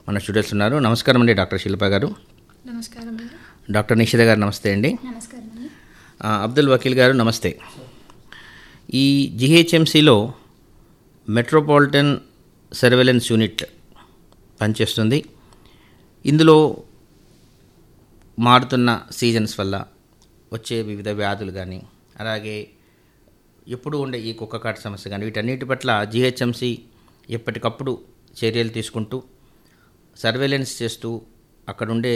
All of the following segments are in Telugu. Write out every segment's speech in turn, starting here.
మన స్టూడెంట్స్ ఉన్నారు నమస్కారం అండి డాక్టర్ శిల్ప గారు నమస్కారం అండి డాక్టర్ నిషిత గారు నమస్తే అండి నమస్కారం అండి ఆ, అబ్దుల్ వకీల్ గారు నమస్తే ఈ జిహెచ్ఎంసిలో మెట్రోపాలిటన్ సర్వేలెన్స్ యూనిట్ పనిచేస్తుంది ఇందులో మారుతున్న సీజన్స్ వల్ల వచ్చే వివిధ వ్యాధులు కానీ అలాగే ఎప్పుడు ఉండే ఈ కుక్క కాటు సమస్య కానీ వీటన్నిటి పట్ల జిహెచ్ఎంసి ఎప్పటికప్పుడు చర్యలు తీసుకుంటూ సర్వేలెన్స్ చేస్తూ అక్కడుండే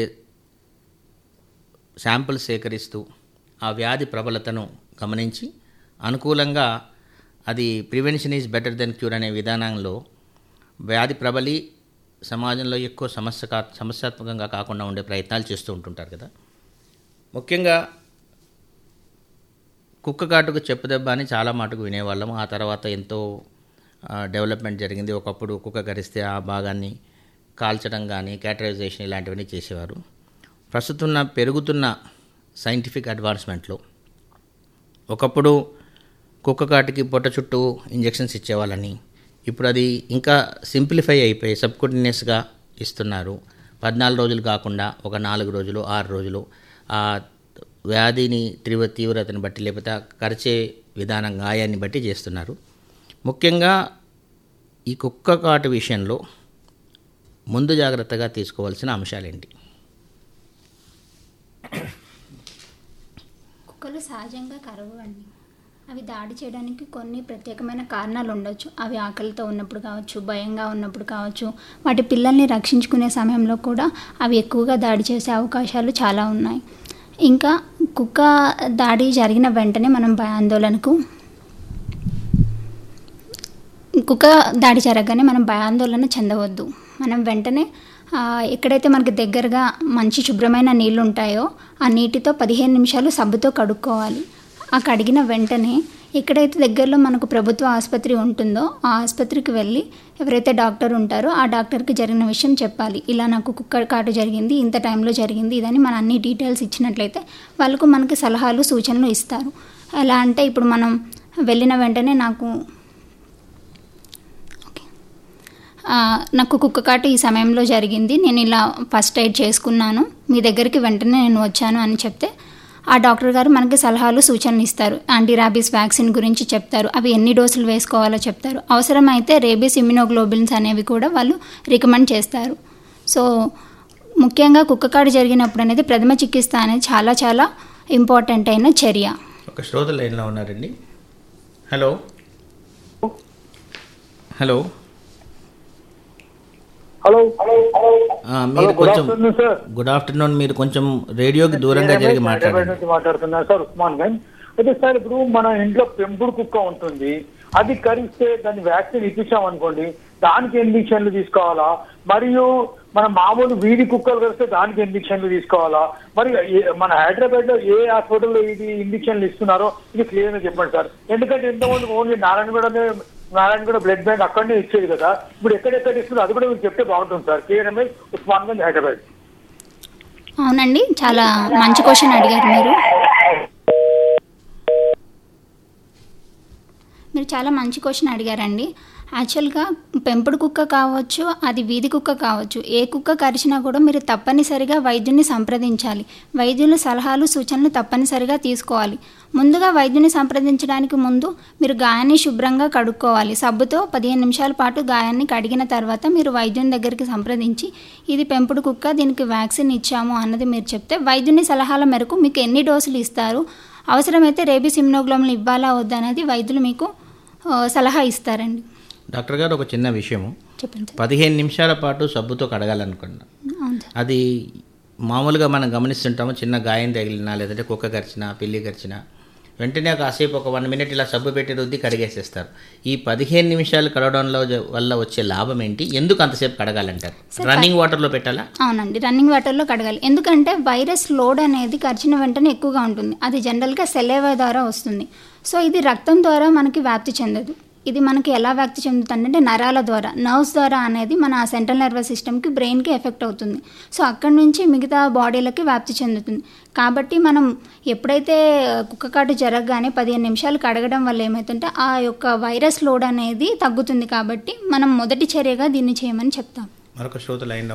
శాంపుల్ సేకరిస్తూ ఆ వ్యాధి ప్రబలతను గమనించి అనుకూలంగా అది prevention is better than cure అనే విధానంలో వ్యాధి ప్రబలి సమాజంలో ఎక్కువ సమస్య కా సమస్యాత్మకంగా కాకుండా ఉండే ప్రయత్నాలు చేస్తూ ఉంటుంటారు కదా ముఖ్యంగా కుక్క కాటుకు చెప్పుదెబ్బ అని చాలా మటుకు వినేవాళ్ళం ఆ తర్వాత ఎంతో ఆ, డెవలప్మెంట్ జరిగింది ఒకప్పుడు కుక్క కరిస్తే ఆ భాగాన్ని కాల్చడం కానీ క్యాటరైజేషన్ ఇలాంటివన్నీ చేసేవారు ప్రస్తుతం ఉన్న పెరుగుతున్న సైంటిఫిక్ అడ్వాన్స్మెంట్లో ఒకప్పుడు కుక్క కాటికి పొట్ట చుట్టూ ఇంజెక్షన్స్ ఇచ్చేవాళ్ళని ఇప్పుడు అది ఇంకా సింప్లిఫై అయిపోయి సబ్కుటినియస్గా ఇస్తున్నారు పద్నాలుగు రోజులు కాకుండా ఒక నాలుగు రోజులు ఆరు రోజులు ఆ వ్యాధిని తీవ్ర తీవ్రతను బట్టి లేకపోతే ఆ కరిచే విధానం గాయాన్ని బట్టి చేస్తున్నారు ముఖ్యంగా ఈ కుక్క కాటు విషయంలో ముందు జాగ్రత్తగా తీసుకోవాల్సిన అంశాలేంటి కుక్కలు సహజంగా కరవు అండి అవి దాడి చేయడానికి కొన్ని ప్రత్యేకమైన కారణాలు ఉండొచ్చు అవి ఆకలితో ఉన్నప్పుడు కావచ్చు భయంగా ఉన్నప్పుడు కావచ్చు వాటి పిల్లల్ని రక్షించుకునే సమయంలో కూడా అవి ఎక్కువగా దాడి చేసే అవకాశాలు చాలా ఉన్నాయి ఇంకా కుక్క దాడి జరిగిన వెంటనే మనం భయాందోళనకు కుక్క దాడి జరగగానే మనం భయాందోళన చెందవద్దు మనం వెంటనే ఆ, ఎక్కడైతే మనకి దగ్గరగా మంచి శుభ్రమైన నీళ్ళు ఉంటాయో ఆ నీటితో పదిహేను నిమిషాలు సబ్బుతో కడుక్కోవాలి ఆ కడిగిన వెంటనే ఎక్కడైతే దగ్గరలో మనకు ప్రభుత్వ ఆసుపత్రి ఉంటుందో ఆ ఆసుపత్రికి వెళ్ళి ఎవరైతే డాక్టర్ ఉంటారో ఆ డాక్టర్కి జరిగిన విషయం చెప్పాలి ఇలా నాకు కుక్క కాటు జరిగింది ఇంత టైంలో జరిగింది ఇదని మన అన్ని డీటెయిల్స్ ఇచ్చినట్లయితే వాళ్ళకు మనకి సలహాలు సూచనలు ఇస్తారు ఎలా అంటే ఇప్పుడు మనం వెళ్ళిన వెంటనే నాకు ఆ, నాకు కుక్క కాటు ఈ సమయంలో జరిగింది నేను ఇలా ఫస్ట్ ఎయిడ్ చేసుకున్నాను మీ దగ్గరికి వెంటనే నేను వచ్చాను అని చెప్తే ఆ డాక్టర్ గారు మనకి సలహాలు సూచనలు ఇస్తారు యాంటీ ర్యాబీస్ వ్యాక్సిన్ గురించి చెప్తారు అవి ఎన్ని డోసులు వేసుకోవాలో చెప్తారు అవసరమైతే రేబీస్ ఇమ్యునోగ్లోబిన్స్ అనేవి కూడా వాళ్ళు రికమెండ్ చేస్తారు సో ముఖ్యంగా కుక్క కాటు జరిగినప్పుడు అనేది ప్రథమ చికిత్స అనేది చాలా చాలా ఇంపార్టెంట్ అయిన చర్య ఒక శ్రోత లైన్లో ఉన్నారండి హలో హలో హలో ఆ, మీరు గుడ్ కొంచెం ఆఫ్టర్నూన్ సార్ గుడ్ ఆఫ్టర్నూన్ మీరు కొంచెం రేడియోకి దూరంగా జరిగి హైదరాబాద్ మాట్లాడండి నుంచి మాట్లాడుతున్నారు సార్ ఉస్మాన్ గంజ్ అయితే సార్ ఇప్పుడు మన ఇంట్లో పెంపుడు కుక్క ఉంటుంది అది కరిస్తే దాన్ని వ్యాక్సిన్ ఇప్పించాం అనుకోండి దానికి ఇంజక్షన్లు తీసుకోవాలా మరియు మన మామూలు వీధి కుక్కలు కరిస్తే దానికి ఇంజక్షన్లు తీసుకోవాలా మరి ఏ- మన హైదరాబాద్ లో ఏ హాస్పిటల్లో ఇది ఇంజక్షన్లు ఇస్తున్నారో ఇది క్లియర్ గా చెప్పండి సార్ ఎందుకంటే ఎంతమంది ఓన్లీ నారాయణగూడనే నారాయణగూడ బ్లడ్ బ్యాంక్ అక్కడనే ఇచ్చేది కదా ఇప్పుడు ఎక్కడెక్కడ ఇస్తుందో అది కూడా మీరు చెప్తే బాగుంటుంది సార్ కేఎన్ఎంఎస్ ఉస్మాన్ గంజ్ హైదరాబాద్ అవునండి చాలా మంచి క్వశ్చన్ అడిగారు మీరు మీరు చాలా మంచి క్వశ్చన్ అడిగారండి యాక్చువల్గా పెంపుడు కుక్క కావచ్చు అది వీధి కుక్క కావచ్చు ఏ కుక్క కరిచినా కూడా మీరు తప్పనిసరిగా వైద్యుని సంప్రదించాలి వైద్యుల సలహాలు సూచనలు తప్పనిసరిగా తీసుకోవాలి ముందుగా వైద్యుని సంప్రదించడానికి ముందు మీరు గాయాన్ని శుభ్రంగా కడుక్కోవాలి సబ్బుతో పదిహేను నిమిషాల పాటు గాయాన్ని కడిగిన తర్వాత మీరు వైద్యుని దగ్గరికి సంప్రదించి ఇది పెంపుడు కుక్క దీనికి వ్యాక్సిన్ ఇచ్చాము అన్నది మీరు చెప్తే వైద్యుని సలహాల మేరకు మీకు ఎన్ని డోసులు ఇస్తారు అవసరమైతే రేబీస్ ఇమ్యునోగ్లోమ్లు ఇవ్వాలా వద్దా అనేది వైద్యులు మీకు ఆ, సలహా ఇస్తారండి డాక్టర్ గారు ఒక చిన్న విషయము చెప్పండి సార్ పదిహేను నిమిషాల పాటు సబ్బుతో కడగాలనుకున్నా అవును సార్ అది మామూలుగా మనం గమనిస్తుంటాము చిన్న గాయం తగిలినా లేదంటే కుక్క కరిచినా పిల్లి కరిచినా వెంటనే కాసేపు ఒక వన్ మినిట్ ఇలా సబ్బు పెట్టి రుద్ది కడిగేసేస్తారు ఈ పదిహేను నిమిషాలు కడగడంలో జ- వల్ల వచ్చే లాభం ఏంటి ఎందుకు అంతసేపు కడగాలంటారు రన్నింగ్ వాటర్లో పెట్టాలా అవునండి రన్నింగ్ వాటర్లో కడగాలి ఎందుకంటే వైరస్ లోడ్ అనేది కరిచిన వెంటనే ఎక్కువగా ఉంటుంది అది జనరల్గా సెలైవా ద్వారా వస్తుంది సో ఇది రక్తం ద్వారా మనకి వ్యాప్తి చెందదు ఇది మనకి ఎలా వ్యాప్తి చెందుతుందంటే నరాల ద్వారా నర్వ్స్ ద్వారా అనేది మన సెంట్రల్ నర్వస్ సిస్టమ్కి బ్రెయిన్కి ఎఫెక్ట్ అవుతుంది సో అక్కడి నుంచి మిగతా బాడీలకి వ్యాప్తి చెందుతుంది కాబట్టి మనం ఎప్పుడైతే కుక్క కాటు జరగగానే పదిహేను నిమిషాలు కడగడం వల్ల ఏమవుతుంటే ఆ యొక్క వైరస్ లోడ్ అనేది తగ్గుతుంది కాబట్టి మనం మొదటి చర్యగా దీన్ని చేయమని చెప్తాం మరొక శ్రోత లైన్లో